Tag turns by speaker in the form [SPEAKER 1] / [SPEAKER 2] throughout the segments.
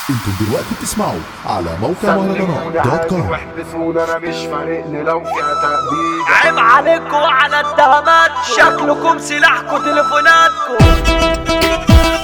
[SPEAKER 1] انتوا دلوقتي بتسمعوا على موقع مهرجانات دوت كوم
[SPEAKER 2] واحبسونا انا مش فارقني لو فيها تأبيد
[SPEAKER 3] عيب عليكم وعلى التهمات شكلكم سلاحكم تليفوناتكم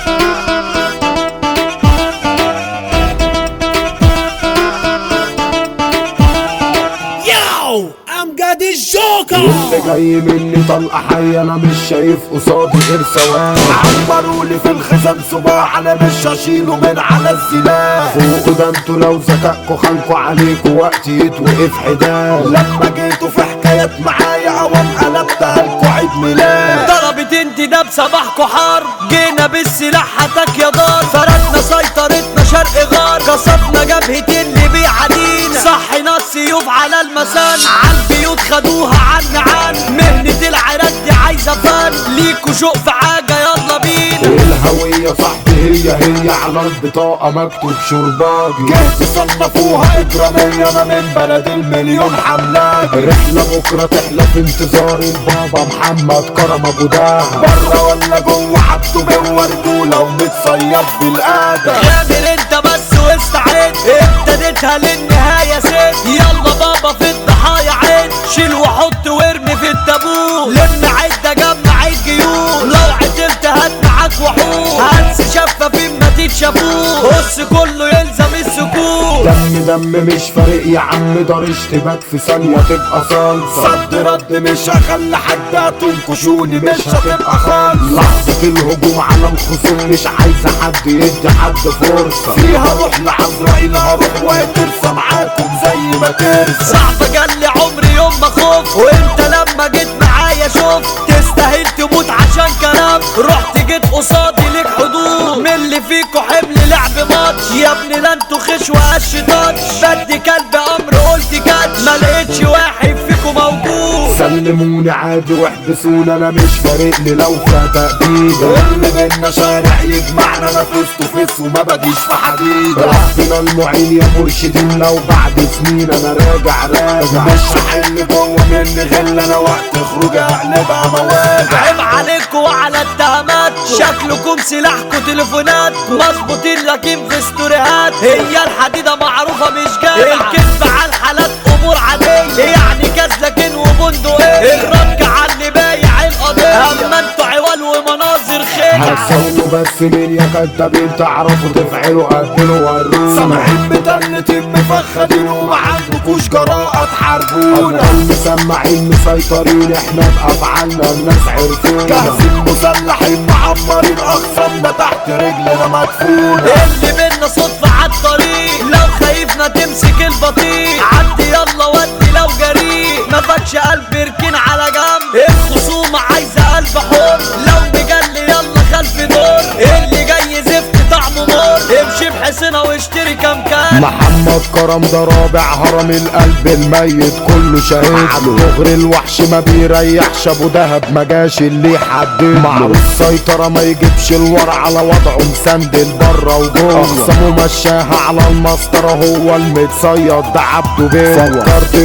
[SPEAKER 4] Yo, I'm got this joker.
[SPEAKER 2] اللي جاي مني طلقة حية انا مش شايف قصادي غير سواد عمرولي في الخزان صباع انا مش هشيله من على السلاح فوقوا ده انتوا لو ذكائكوا خانكوا عليكوا وقت يتوقف حداد لما جيتوا في حكايات معايا عوام قلبتها لكوا عيد ميلاد
[SPEAKER 3] ضربت انت ده بصباحكوا حار جينا بالسلاح حتك يا دار فردنا سيطرتنا شرق غار كسرنا جبهة اللي بيعادينا صحينا السيوف على المسان عالبيوت خدوها عن عن مهنة العراق دي عايزة فن ليكوا شوق في حاجة يلا بينا
[SPEAKER 2] الهوية صاحبي هي هي على البطاقة مكتوب شرباجي جهتي صنفوها إجرامية أنا من بلد المليون حملاجي رحلة بكرة تحلى في انتظار البابا محمد كرم أبو دهب بره ولا جوه حطوا جوه رجولة ومتصيد بالقادة
[SPEAKER 3] غامر انت بس واستعد ابتديتها للنهاية ست يلا بابا في الضحايا عد شيل وحط وارمي في التابوت لم عدة جمع الجيوب لو عدلت هات معاك وحوش هنس شفافين ما تتشافوش بص كله يلزم السكوت
[SPEAKER 2] دم دم مش فارق يا عم دار اشتباك في ثانية تبقى صلصة صد رد مش هخلي حد تنكشوني مش هتبقى خالصة لحظة الهجوم على الخصوم مش عايزة حد يدي حد فرصة فيها روح لعزرائيل هروح وهترسى معاكم زي ما ترسى
[SPEAKER 3] صعب جالي عمري يوم ما خفت وانت لما جيت معايا شفت تستاهل تموت عشان كلام رحت جيت قصادي ليك حدود من اللي فيكوا حمل لعب ماتش يا ابني لا انتوا خش وقش تاتش بدي كلب امر قلت كاتش ما لقيتش واحد فيكوا موجود
[SPEAKER 2] سلموني عادي واحبسوني انا مش فارق لي لو فيها تأبيد اللي بينا شارع يجمعنا انا فزت فيس وما بديش في حديد ربنا المعين يا مرشدين لو بعد سنين انا راجع راجع مش هحل جوه مني غل انا وقت خروجي هقلبها مواجع
[SPEAKER 3] عيب عليكوا وعلى التهمات شكلكم سلاحكوا تليفوناتكم مظبوطين لكن في ستوريهات هي الحديدة معروفة مش جاية الكذب على الحالات امور عادية يعني كاس لكن وبندقية الرد على اللي بايع القضية اما انتوا عوال ومناظر خير
[SPEAKER 2] هتسولوا بس مين يا كدابين تعرفوا تفعلوا قدلوا ورونا سامعين متنتين مفخدين وما عندكوش جراءة تحاربونا مسمعين مسيطرين احنا بأفعالنا الناس عرفونا جاهزين مسلحين معمرين أقسامنا تحت رجلنا مدفونة
[SPEAKER 3] اللي بينا صدفة عالطريق لو خايفنا تمسك البطيء عدي يلا ودي لو جريء ما فاتش قلب اركن على جنب الخصومة عايزة قلب حر لو مجلي يلا خلف دور اللي جاي زفت طعمه مر امشي بحسنا واشتري كام كان
[SPEAKER 2] محمد كرم ده رابع هرم القلب الميت كله شهيد دغري الوحش ما بيريحش ابو دهب ما جاش اللي يحدد معروف سيطرة ما يجيبش الورع على وضعه مسندل بره وجوه اقسامه مشاها على المسطرة هو المتصيد ده عبده بيه فكرت